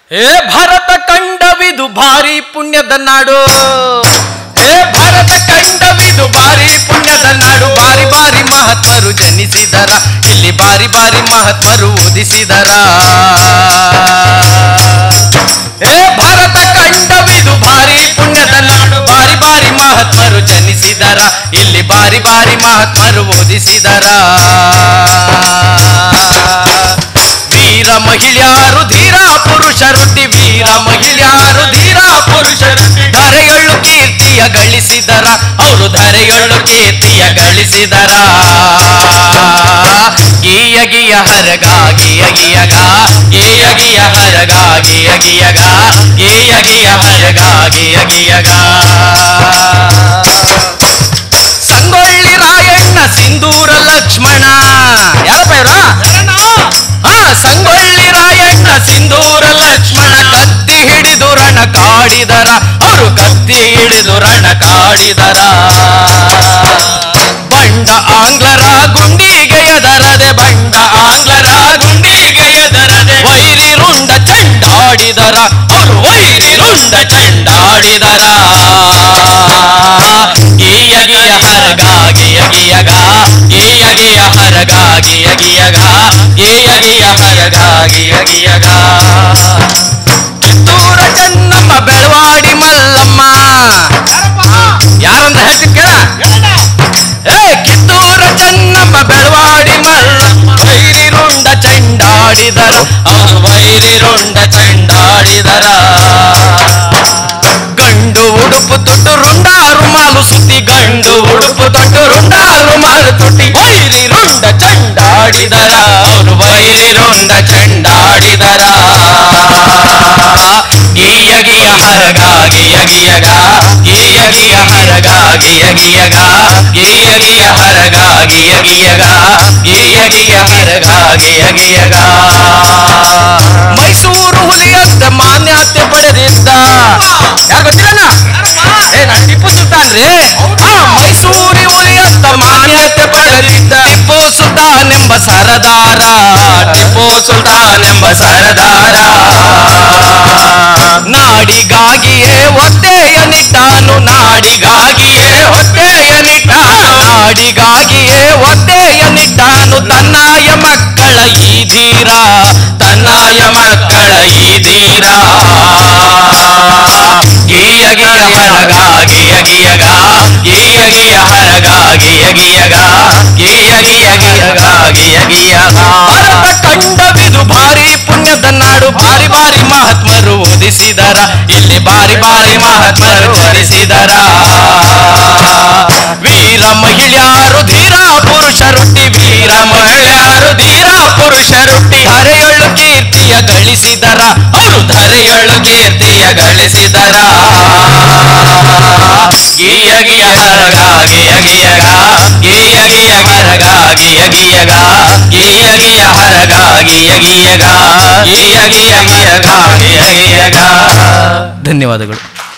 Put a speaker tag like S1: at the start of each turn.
S1: ಏ ಭಾರತ ಕಂಡವಿದು ಭಾರಿ ಪುಣ್ಯದ ನಾಡು ಏ ಭಾರತ ಕಂಡವಿದು ಭಾರಿ ಪುಣ್ಯದ ನಾಡು ಬಾರಿ ಬಾರಿ ಮಹತ್ವರು ಜನಿಸಿದರ ಇಲ್ಲಿ ಬಾರಿ ಬಾರಿ ಮಹತ್ವರು ಉದಿಸಿದರ ಏ ಭಾರತ ಕಂಡವಿದು ಭಾರಿ ಪುಣ್ಯದ ನಾಡು ಬಾರಿ ಬಾರಿ ಮಹತ್ವರು ಜನಿಸಿದರ ಇಲ್ಲಿ ಬಾರಿ ಬಾರಿ ಮಹತ್ವರು ಉದಿಸಿದರ ವೀರ ಮಹಿಳ್ಯಾರು ಧೀರ ಪುರುಷರುಟ್ಟಿ ವೀರ ಮಹಿಳ್ಯಾರು ಧೀರ ಪುರುಷರುಟ್ಟಿ ಧರೆಯೊಳ್ಳು ಕೀರ್ತಿಯ ಗಳಿಸಿದರ ಅವರು ಧರೆಯೊಳ್ಳು ಕೀರ್ತಿಯ ಗಳಿಸಿದರ ಗೀಯ ಗಿಯ ಹರಗ ಗಿಯ ಗಿಯಗ ಗೀಯ ಗಿಯ ಹರಗ ಗಿಯ ಗಿಯಗ ಗೀಯ ಗಿಯ ಹರಗ ಗಿಯ ಗಿಯಗ ಸಂಗೊಳ್ಳಿ ರಾಯಣ್ಣ ಸಿಂಧೂರ ಲಕ್ಷ್ಮಣ ಯಾರಪ್ಪ ಇವ್ರ ಹಾ ಸಂಗೊಳ್ಳಿ ರಾಯಣ್ಣ ಸಿಂಧೂರ ಲಕ್ಷ್ಮಣ ಕತ್ತಿ ಹಿಡಿದು ರಣ ಕಾಡಿದರ ಅವರು ಕತ್ತಿ ಹಿಡಿದು ರಣ ಕಾಡಿದರ ಬಂಡ ಆಂಗ್ಲರ ಗುಂಡಿಗೆ ಎದರದೆ ಬಂಡ ಆಂಗ್ಲರ ಗುಂಡಿಗೆ ಎದರದೆ ವೈರಿ ರುಂಡ ಚಂಡಾಡಿದರ ಅವರು ವೈರಿ ರುಂಡ ಚಂಡಾಡಿದರ ಗೀಯ ಗಿಯ ಹರಗ ಗಿಯ ಗಿಯಗ ಗೀಯ ಗಿಯ ಹರಗ ಗಿಯ ಗಿಯಗ ಗೀಯ ಗಿಯ ಹರಗ ಗಿಯ ಗಿಯಗ ಕಿತ್ತೂರ ಚೆನ್ನಮ್ಮ ಬೆಳವಾಡಿ ಮಲ್ಲಮ್ಮ ಯಾರಂತ ಹೇಳ್ತೀನಿ ಕೇಳ ಏ ಕಿತ್ತೂರ ಚೆನ್ನಮ್ಮ ಬೆಳವಾಡಿ ಮಲ್ಲಮ್ಮ ವೈರಿ ರುಂಡ ಚಂಡಾಡಿದರ ಅವರು ವೈರಿ ರುಂಡ ಚಂಡಾಡಿದರ ಗಂಡು ಉಡುಪು ತೊಟ್ಟು ರುಂಡಾರು ಮಾಲು ಸುತ್ತಿ ಗಂಡು ಉಡುಪು ತೊಟ್ಟು ರುಂಡಾರು ಮಾಲು ತುಟ್ಟಿ ವೈರಿ ರುಂಡ ಚಂಡಾಡಿದರ ಅವರು ವೈರಿ ರುಂಡ ಚಂಡಾಡಿದರ ಗೀಯ ಗಿಯ ಹರಗ ಗಿಯ ಗಿಯಗ ಗೀಯ ಗಿಯ ಹರಗ ಗಿಯ ಗಿಯಗ ಗೀಯ ಗಿಯ ಹರಗ ಗಿಯ ಗಿಯಗ ಗೀಯ ಗಿಯ ಹರಗ ಗಿಯ ಗಿಯಗ ಮೈಸೂರು ಹುಲಿಯಂತ ಮಾನ್ಯತೆ ಪಡೆದಿದ್ದ ಯಾರು ಗೊತ್ತಿಲ್ಲ ಏ ನಾ ಟಿಪ್ಪು ಸುಲ್ತಾನ್ ರೀ ಆ ಮೈಸೂರಿ ಹುಲಿಯಂತ ಮಾನ್ಯತೆ ಪಡೆದಿದ್ದ ಟಿಪ್ಪು ಸುಲ್ತಾನ್ ಎಂಬ ಸರದಾರ ಟಿಪ್ಪು ಸುಲ್ತಾನ್ ಎಂಬ ಸರದಾರ ನಾಡಿಗಾಗಿಯೇ ಒತ್ತೆಯನಿಟ್ಟಾನು ನಾಡಿಗಾಗಿಯೇ ಒತ್ತೆಯನಿಟ್ಟಾನು ನಾಡಿಗಾಗಿಯೇ ಒತ್ತೆಯನಿಟ್ಟಾನು ತನ್ನಾಯ ಮಕ್ಕಳ ಈ ಧೀರ ತನ್ನಾಯ ಮಕ್ಕಳ ಈ ಧೀರ ಗೀಯ ಗಿಯ ಹರಗ ಗಿಯ ಗಿಯಗ ಗೀಯ ಗಿಯ ಹರಗ ಗಿಯ ಗಿಯಗ ಗೀಯ ಗಿಯ ಗಿಯಗ ಗಿಯ ಗಿಯಗ ಭಾರತ ಕಂಡವಿದು ಭಾರಿ ಪುಣ್ಯದ ನಾಡು ಬಾರಿ ಬಾರಿ ಮಹಾತ್ಮರು ಓದಿಸಿದರ ಇಲ್ಲಿ ಬಾರಿ ಬಾರಿ ಮಹಾತ್ಮರು ಓದಿಸಿದರ ವೀರ ಮಹಿಳ್ಯಾರು ಧೀರ ಪುರುಷರುಟ್ಟಿ ವೀರ ಮಹಿಳ್ಯಾರು ಧೀರ ಪುರುಷರುಟ್ಟಿ ಧರೆಯೊಳ್ಳು ಕೀರ್ತಿಯ ಗಳಿಸಿದರ ಅವರು ಧರೆಯೊಳ್ಳು ಕೀರ್ತಿಯ ಗಳಿಸಿದರ ಗೀಯ ಗಿಯ ಹರಗ ಗಿಯ ಗಿಯಗ ಗೀಯ ಗಿಯ ಹರಗ ಗಿಯ ಗಿಯಗ ಗೀಯ ಗಿಯ ಹರಗ ಗಿಯ ಗಿಯಗ ಗೀಯ ಗಿಯ ಗಿಯಗ ಗಿಯ ಗಿಯಗ ಧನ್ಯವಾದಗಳು